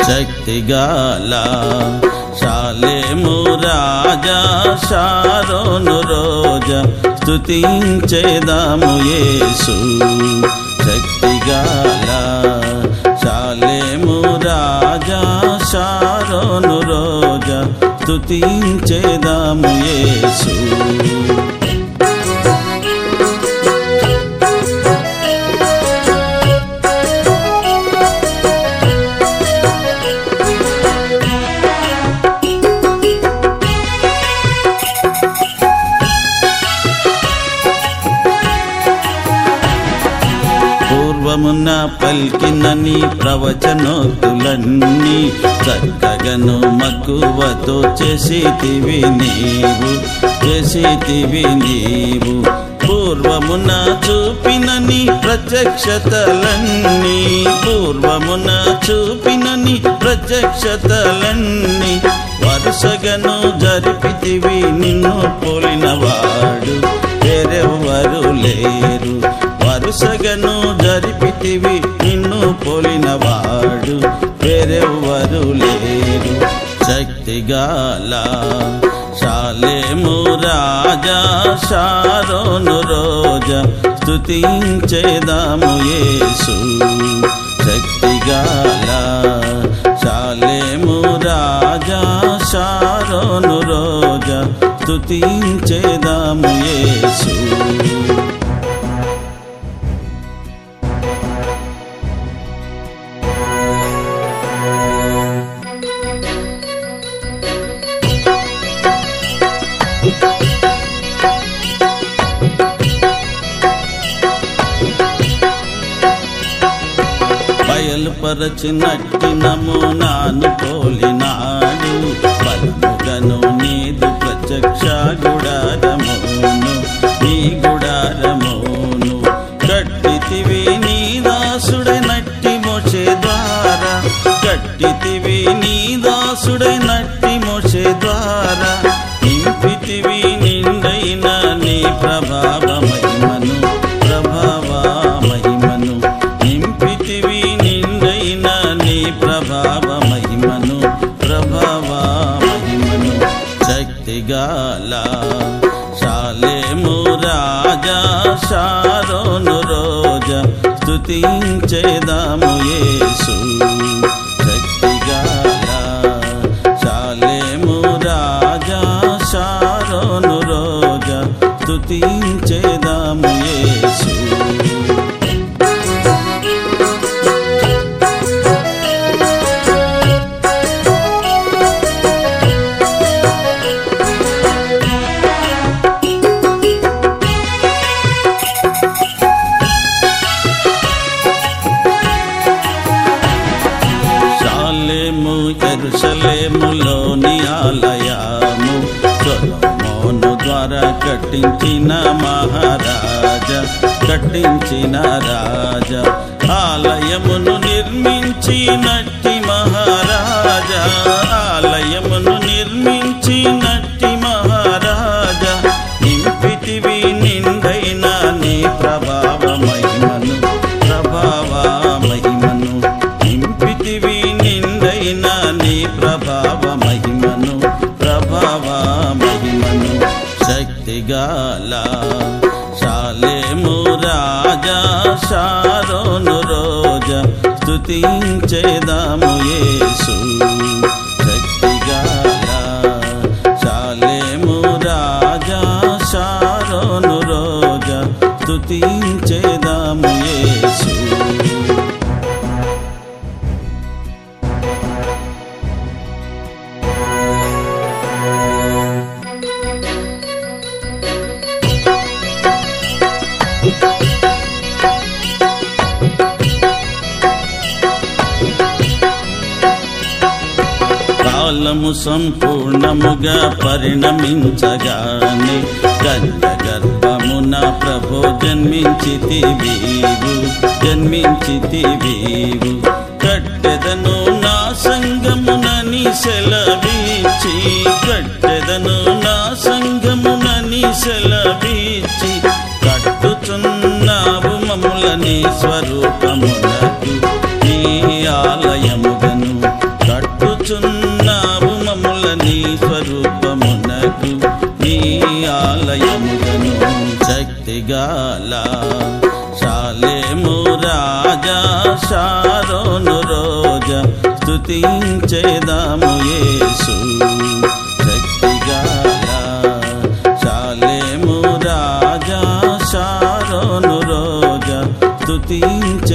శక్తిగాల శాలేము రాజా షారోను రోజా స్తుతించేదాము యేసు శక్తిగాల శాలేము రాజా షారోను రోజా స్తుతించేదాము యేసు పూర్వమున పల్కిన నీ ప్రవచనోక్తులన్నీ చక్కగను మక్కువతో చేసితివి నీవు చేసితివి నీవు పూర్వమున చూపిన నీ ప్రత్యక్షతలన్నీ పూర్వమున చూపిన నీ ప్రత్యక్షతలన్నీ వరుసగను జరిపితివి నిన్ను పోలినవాడు వేరెవ్వరు లేరు వరుసగను జరిపితివి నిన్ను పోలినవాడు వేరెవ్వరు లేరు శక్తిగాల శాలేము రాజా షారోను రోజా స్తుతించేదాము యేసు శక్తిగాల శాలేము రాజా షారోను రోజా స్తుతించేదాము యేసు బయలుపరచినట్టి నమూనాను పోలినాడు బలముగను నీదు ప్రత్యక్ష గుడారమును నీ గుడారమును కట్టితివి నీ దాసుడై నట్టి మోసే ద్వారా కట్టితివి నీ దాసుడై నట్టి మోసే ద్వారా నింపితివి నిండైన నీ ప్రభావ మహిమను ప్రభావ మహిమను నింపితివి నిండైన నీ ప్రభావ మహిమను ప్రభావ మహిమను శక్తిగాల శాలేము రాజా షారోను రోజా స్తుతించేదాము యేసు శక్తిగాల శాలేము రాజా షారోను రోజా స్తుతించేదాము యేసు శాలేము ఎరుసలేములోని ఆలయము సొలొమోను ద్వారా కట్టించిన మహారాజా కట్టించిన రాజా ఆలయమును నిర్మించినట్టి మహారాజా ఆలయమును నిర్మించినట్టి మహారాజా నింపితివి నిండైన నీ ప్రభావ మహిమను ప్రభావ మహిమను నింపితివి నిండైన నీ ప్రభావ మహిమను ప్రభావ మహిమను శక్తిగాల శాలేము రాజా షారోను రోజా స్తుతించేదాము యేసు శక్తిగాల శాలేము రాజా షారోను రోజా స్తుతించేదాము యేసు కాలము సంపూర్ణముగా పరిణమించగానే గర్భ గర్భమున ప్రభో జన్మించితివీవు జన్మించితివీవు కట్టెదను నా సంగమునని సెలవిచ్చి కట్టెదను నా సంగమునని సెలవిచ్చి కట్టుచున్నావు మమ్ములని స్వరూపమునకు నీ ఆలయముగను నీ ఆలయముగను శక్తిగాల శాలేము రాజా శారోను రోజా స్తుతించేదాము యేసు శక్తిగాల శాలేము రాజా శారోను రోజా స్తుతించేదాము